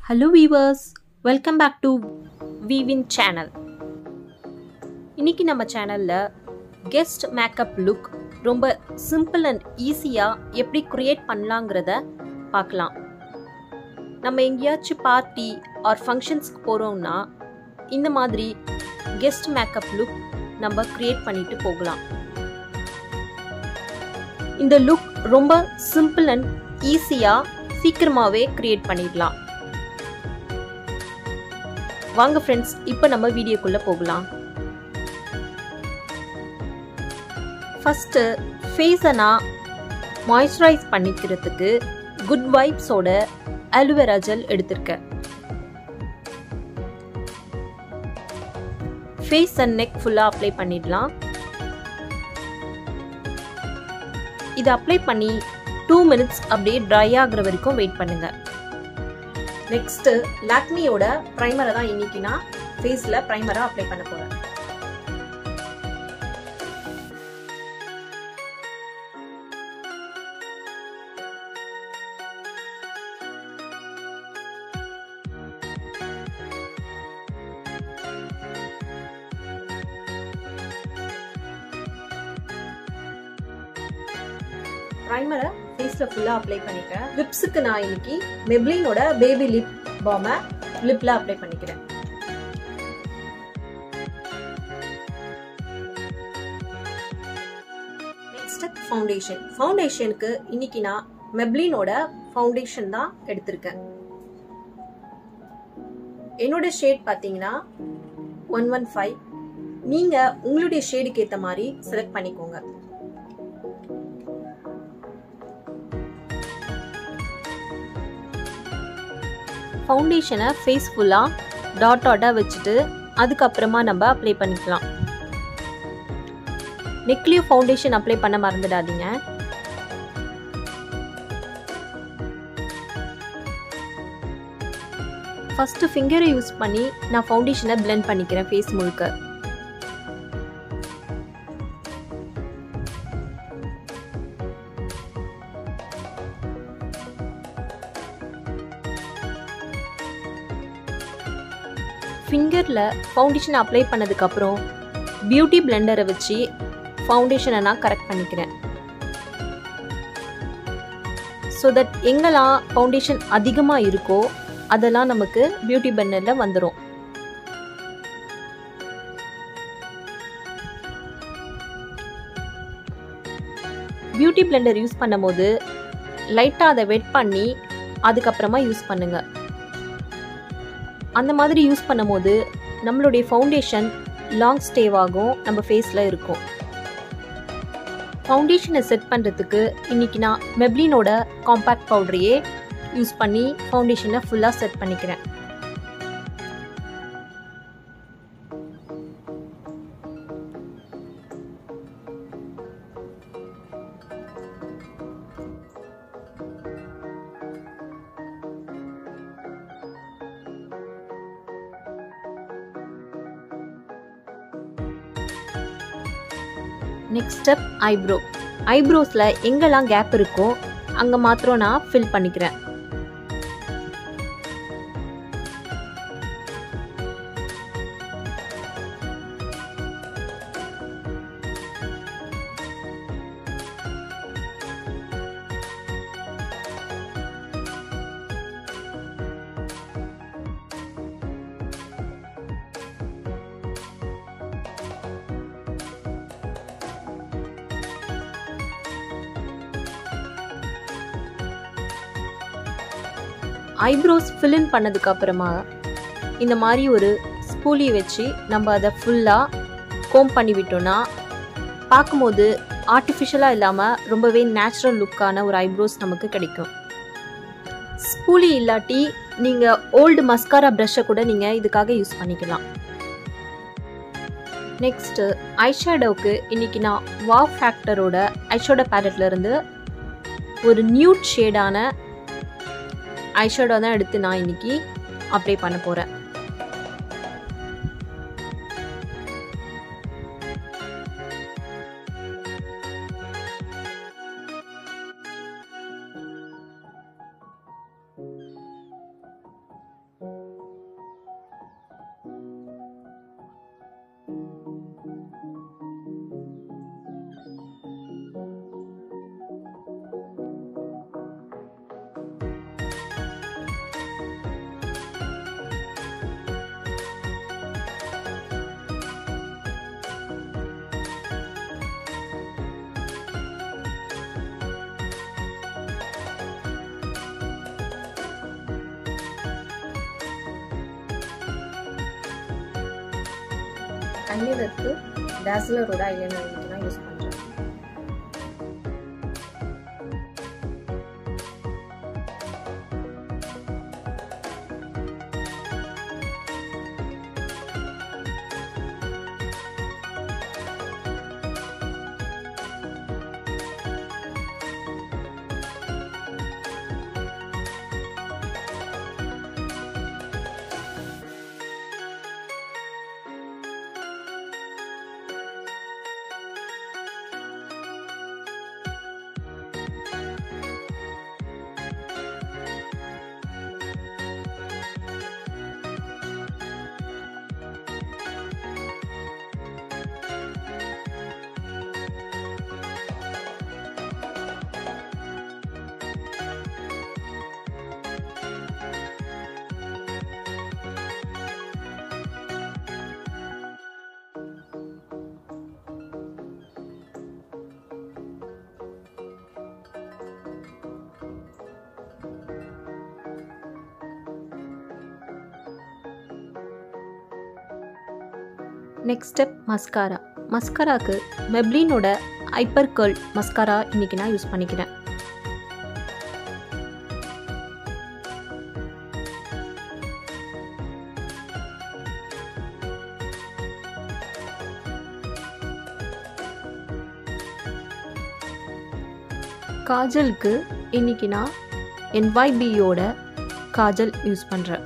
hello viewers welcome back to Vivin channel இன்னைக்கு நம்ம சேனலில் கெஸ்ட் மேக்கப் லுக் ரொம்ப சிம்பிள் அண்ட் ஈஸியாக எப்படி க்ரியேட் பண்ணலாங்கிறத பார்க்கலாம் நம்ம எங்கேயாச்சும் பார்ட்டி ஆர் ஃபங்க்ஷன்ஸ்க்கு போகிறோம்னா இந்த மாதிரி கெஸ்ட் மேக்கப் லுக் நம்ம க்ரியேட் பண்ணிட்டு போகலாம் இந்த லுக் ரொம்ப சிம்பிள் அண்ட் ஈஸியாக சீக்கிரமாகவே க்ரியேட் பண்ணிடலாம் வாங்க ஃப்ரெண்ட்ஸ் இப்போ நம்ம வீடியோக்குள்ளே போகலாம் ஃபஸ்ட்டு ஃபேஸை நான் மாய்ஸ்சரைஸ் பண்ணிக்கிறதுக்கு குட் வைப்ஸோட அலுவேரா ஜெல் எடுத்திருக்கேன் ஃபேஸ் அண்ட் நெக் ஃபுல்லாக அப்ளை பண்ணிடலாம் இதை அப்ளை பண்ணி டூ மினிட்ஸ் அப்படியே ட்ரை ஆகுற வரைக்கும் வெயிட் பண்ணுங்கள் நெக்ஸ்ட்டு லாக்மியோட ப்ரைமரை தான் இன்னைக்கு நான் ஃபேஸில் ப்ரைமராக அப்ளை பண்ண போகிறேன் ப்ரைமரை ஃபேஸில் ஃபுல்லாக அப்ளை பண்ணிட்டேன் லிப்ஸுக்கு நான் இன்னைக்கு மெப்ளினோட பேபி லிப் பாமை லிப்பில் அப்ளை பண்ணிக்கிறேன் நெக்ஸ்ட் ஃபவுண்டேஷன் ஃபவுண்டேஷனுக்கு இன்னைக்கு நான் மெப்ளினோட ஃபவுண்டேஷன் தான் எடுத்திருக்கேன் என்னோட ஷேட் பார்த்தீங்கன்னா ஒன் ஒன் ஃபைவ் நீங்கள் உங்களுடைய ஷேடுக்கு ஏற்ற மாதிரி செலக்ட் பண்ணிக்கோங்க ஃபவுண்டேஷனை ஃபேஸ் ஃபுல்லாக டாட் டாட்டாக வச்சுட்டு அதுக்கப்புறமா நம்ம அப்ளை பண்ணிக்கலாம் நெக்லேயும் ஃபவுண்டேஷன் அப்ளை பண்ண மறந்துடாதீங்க ஃபஸ்ட்டு ஃபிங்கரை யூஸ் பண்ணி நான் ஃபவுண்டேஷனை பிளெண்ட் பண்ணிக்கிறேன் ஃபேஸ் முழுக்க ஃபிங்கரில் ஃபவுண்டேஷன் அப்ளை பண்ணதுக்கப்புறம் பியூட்டி பிளெண்டரை வச்சு ஃபவுண்டேஷனை நான் கரெக்ட் பண்ணிக்கிறேன் ஸோ தட் எங்கெல்லாம் ஃபவுண்டேஷன் அதிகமாக இருக்கோ அதெல்லாம் நமக்கு பியூட்டி பிளெண்டரில் வந்துடும் பியூட்டி பிளெண்டர் யூஸ் பண்ணும்போது லைட்டாக அதை வெட் பண்ணி அதுக்கப்புறமா யூஸ் பண்ணுங்கள் அந்த மாதிரி யூஸ் பண்ணும்போது நம்மளுடைய ஃபவுண்டேஷன் லாங் ஸ்டேவாகும் நம்ம ஃபேஸில் இருக்கும் ஃபவுண்டேஷனை செட் பண்ணுறதுக்கு இன்றைக்கி நான் மெப்ளினோட காம்பேக்ட் பவுடரையே யூஸ் பண்ணி ஃபவுண்டேஷனை ஃபுல்லாக செட் பண்ணிக்கிறேன் நெக்ஸ்ட் ஸ்டெப் ஐப்ரோ ஐப்ரோஸில் எங்கெல்லாம் கேப் இருக்கோ அங்கே மாத்திரம் நான் ஃபில் பண்ணிக்கிறேன் ஐப்ரோஸ் ஃபில்லின் பண்ணதுக்கு அப்புறமா இந்த மாதிரி ஒரு ஸ்பூலி வச்சு நம்ம அதை ஃபுல்லாக கோம் பண்ணி விட்டோம்னா பார்க்கும்போது ஆர்டிஃபிஷியலாக இல்லாமல் ரொம்பவே நேச்சுரல் லுக்கான ஒரு ஐப்ரோஸ் நமக்கு கிடைக்கும் ஸ்பூலி இல்லாட்டி நீங்கள் ஓல்டு மஸ்காரா ப்ரஷ்ஷை கூட நீங்கள் இதுக்காக யூஸ் பண்ணிக்கலாம் நெக்ஸ்ட்டு ஐஷேடோவுக்கு இன்றைக்கி நான் வாவ் ஃபேக்டரோட ஐஷேடோ பேலட்லேருந்து ஒரு நியூட் ஷேடான ஐஷேடோ தான் எடுத்து நான் இன்னைக்கு அப்ளை பண்ண போகிறேன் ஐலைனருக்கு டேஸ்லரோட ஐலைனர் இன்னைக்கு நான் யூஸ் பண்ணுறேன் நெக்ஸ்ட் ஸ்டெப் மஸ்காரா மஸ்காராக்கு மெப்ளினோட ஹைப்பர் கேர்ள் மஸ்காரா இன்னைக்கு நான் யூஸ் பண்ணிக்கிறேன் காஜலுக்கு இன்னைக்கு நான் என்வைபியோட காஜல் யூஸ் பண்ணுறேன்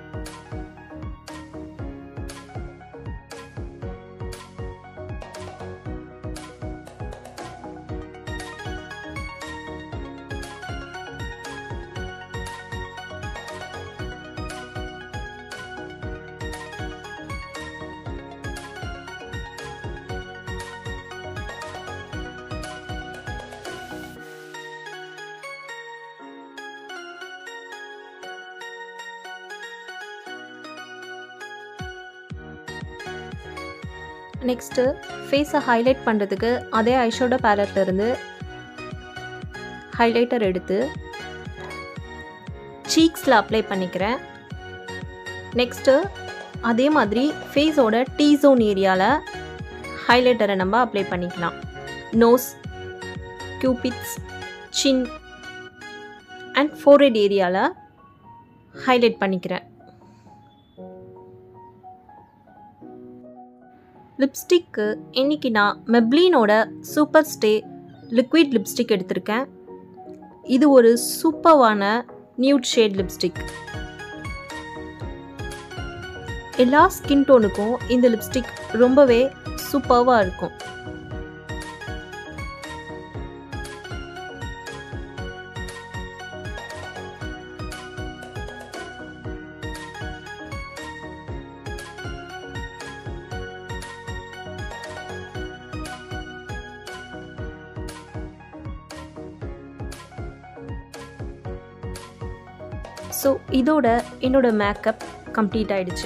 நெக்ஸ்ட்டு ஃபேஸை ஹைலைட் பண்ணுறதுக்கு அதே ஐஷோட பேலட்ல இருந்து ஹைலைட்டர் எடுத்து சீக்ஸில் அப்ளை பண்ணிக்கிறேன் நெக்ஸ்ட்டு அதே மாதிரி ஃபேஸோட டீ ஜோன் ஏரியாவில் ஹைலைட்டரை நம்ம அப்ளை பண்ணிக்கலாம் nose cupids chin and forehead ஏரியாவில் ஹைலைட் பண்ணிக்கிறேன் லிப்ஸ்டிக்கு இன்னைக்கு நான் மெப்ளினோட சூப்பர் ஸ்டே லிக்விட் லிப்ஸ்டிக் எடுத்திருக்கேன் இது ஒரு சூப்பர்வான நியூட் ஷேட் லிப்ஸ்டிக் எல்லா ஸ்கின் டோனுக்கும் இந்த லிப்ஸ்டிக் ரொம்பவே சூப்பர்வாக இருக்கும் ஸோ இதோட என்னோட மேக்கப் கம்ப்ளீட் ஆயிடுச்சு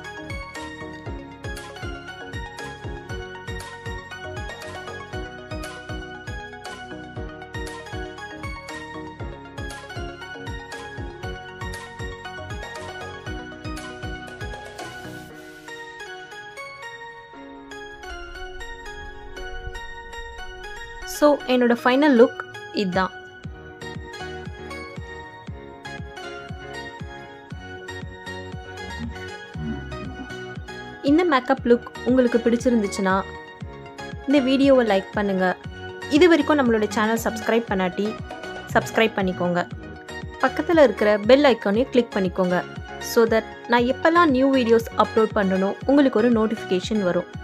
ஸோ என்னோட ஃபைனல் லுக் இதுதான் இந்த மேக்கப் லுக் உங்களுக்கு பிடிச்சிருந்துச்சுன்னா இந்த வீடியோவை லைக் பண்ணுங்கள் இது வரைக்கும் நம்மளோட சேனல் சப்ஸ்கிரைப் பண்ணாட்டி சப்ஸ்கிரைப் பண்ணிக்கோங்க பக்கத்தில் இருக்கிற பெல் ஐக்கானையும் கிளிக் பண்ணிக்கோங்க ஸோ தட் நான் எப்போல்லாம் நியூ வீடியோஸ் அப்லோட் பண்ணணும் உங்களுக்கு ஒரு நோட்டிஃபிகேஷன் வரும்